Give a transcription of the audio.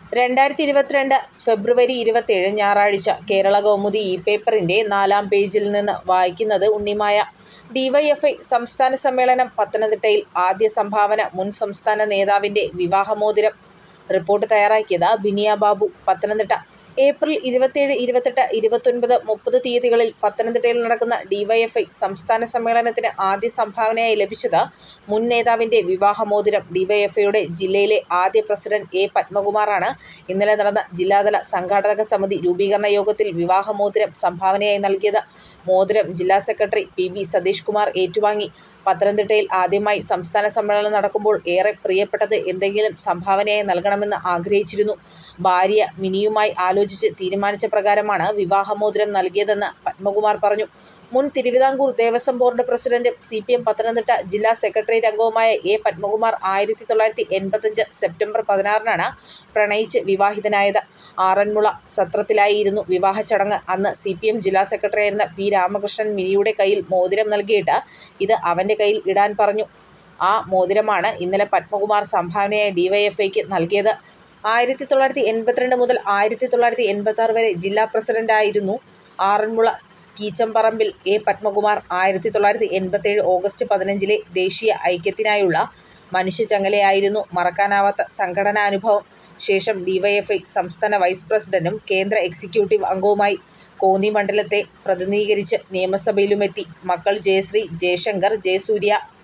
രണ്ടായിരത്തി ഇരുപത്തിരണ്ട് ഫെബ്രുവരി ഇരുപത്തേഴ് ഞായറാഴ്ച കേരളകൗമുദി ഈ പേപ്പറിൻ്റെ നാലാം പേജിൽ നിന്ന് വായിക്കുന്നത് ഉണ്ണിമായ. ഡിവൈഎഫ്ഐ സംസ്ഥാന സമ്മേളനം പത്തനംതിട്ടയിൽ ആദ്യ സംഭാവന മുൻ സംസ്ഥാന നേതാവിൻ്റെ വിവാഹമോതിരം. റിപ്പോർട്ട് തയ്യാറാക്കിയത് ബിനിയ ബാബു. പത്തനംതിട്ട ഏപ്രിൽ ഇരുപത്തേഴ്, ഇരുപത്തെട്ട്, ഇരുപത്തൊൻപത്, മുപ്പത് തീയതികളിൽ പത്തനംതിട്ടയിൽ നടക്കുന്ന ഡിവൈഎഫ്ഐ സംസ്ഥാന സമ്മേളനത്തിന് ആദ്യ സംഭാവനയായി ലഭിച്ചത് മുൻ നേതാവിൻ്റെ വിവാഹമോതിരം. ഡിവൈഎഫ്ഐയുടെ ജില്ലയിലെ ആദ്യ പ്രസിഡന്റ് എ പത്മകുമാറാണ് ഇന്നലെ നടന്ന ജില്ലാതല സംഘാടക സമിതി രൂപീകരണ യോഗത്തിൽ വിവാഹമോതിരം സംഭാവനയായി നൽകിയത്. മോതിരം ജില്ലാ secretary P B Satheesh Kumar ഏറ്റുവാങ്ങി. പത്തനംതിട്ടയിൽ ആദ്യമായി സംസ്ഥാന സമ്മേളനം നടക്കുമ്പോൾ ഏറെ പ്രിയപ്പെട്ടത് എന്തെങ്കിലും സംഭാവനയായി നൽകണമെന്ന് ആഗ്രഹിച്ചിരുന്നു. ഭാര്യ മിനിയുമായി ആലോചിച്ച് തീരുമാനിച്ച പ്രകാരമാണ് വിവാഹമോതിരം നൽകിയതെന്ന് പത്മകുമാർ പറഞ്ഞു. മുൻ തിരുവിതാംകൂർ ദേവസ്വം ബോർഡ് പ്രസിഡന്റും സിപിഎം പത്തനംതിട്ട ജില്ലാ സെക്രട്ടേറിയറ്റ് അംഗവുമായ എ പത്മകുമാർ ആയിരത്തി തൊള്ളായിരത്തി എൺപത്തഞ്ച് സെപ്റ്റംബർ പതിനാറിനാണ് പ്രണയിച്ച് വിവാഹിതനായത്. ആറന്മുള സത്രത്തിലായിരുന്നു വിവാഹച്ചടങ്ങ്. അന്ന് സിപിഎം ജില്ലാ സെക്രട്ടറിയായിരുന്ന പി രാമകൃഷ്ണൻ മിനിയുടെ കയ്യിൽ മോതിരം നൽകിയിട്ട് ഇത് അവൻ്റെ കയ്യിൽ ഇടാൻ പറഞ്ഞു. ആ മോതിരമാണ് ഇന്നലെ പത്മകുമാർ സംഭാവനയായി ഡിവൈഎഫ്ഐക്ക് നൽകിയത്. ആയിരത്തി തൊള്ളായിരത്തി എൺപത്തിരണ്ട് മുതൽ ആയിരത്തി തൊള്ളായിരത്തി എൺപത്താറ് വരെ ജില്ലാ പ്രസിഡന്റായിരുന്നു ആറന്മുള കീച്ചംപറമ്പിൽ എ പത്മകുമാർ. ആയിരത്തി തൊള്ളായിരത്തി എൺപത്തേഴ് ഓഗസ്റ്റ് പതിനഞ്ചിലെ ദേശീയ ഐക്യത്തിനായുള്ള മനുഷ്യച്ചങ്ങലയായിരുന്നു മറക്കാനാവാത്ത സംഘടനാനുഭവം. ശേഷം ഡിവൈഎഫ്ഐ സംസ്ഥാന വൈസ് പ്രസിഡന്റും കേന്ദ്ര എക്സിക്യൂട്ടീവ് അംഗവുമായി. കോന്നി മണ്ഡലത്തെ പ്രതിനിധീകരിച്ച് നിയമസഭയിലുമെത്തി. മക്കൾ ജയശ്രീ, ജയശങ്കർ, ജയസൂര്യ.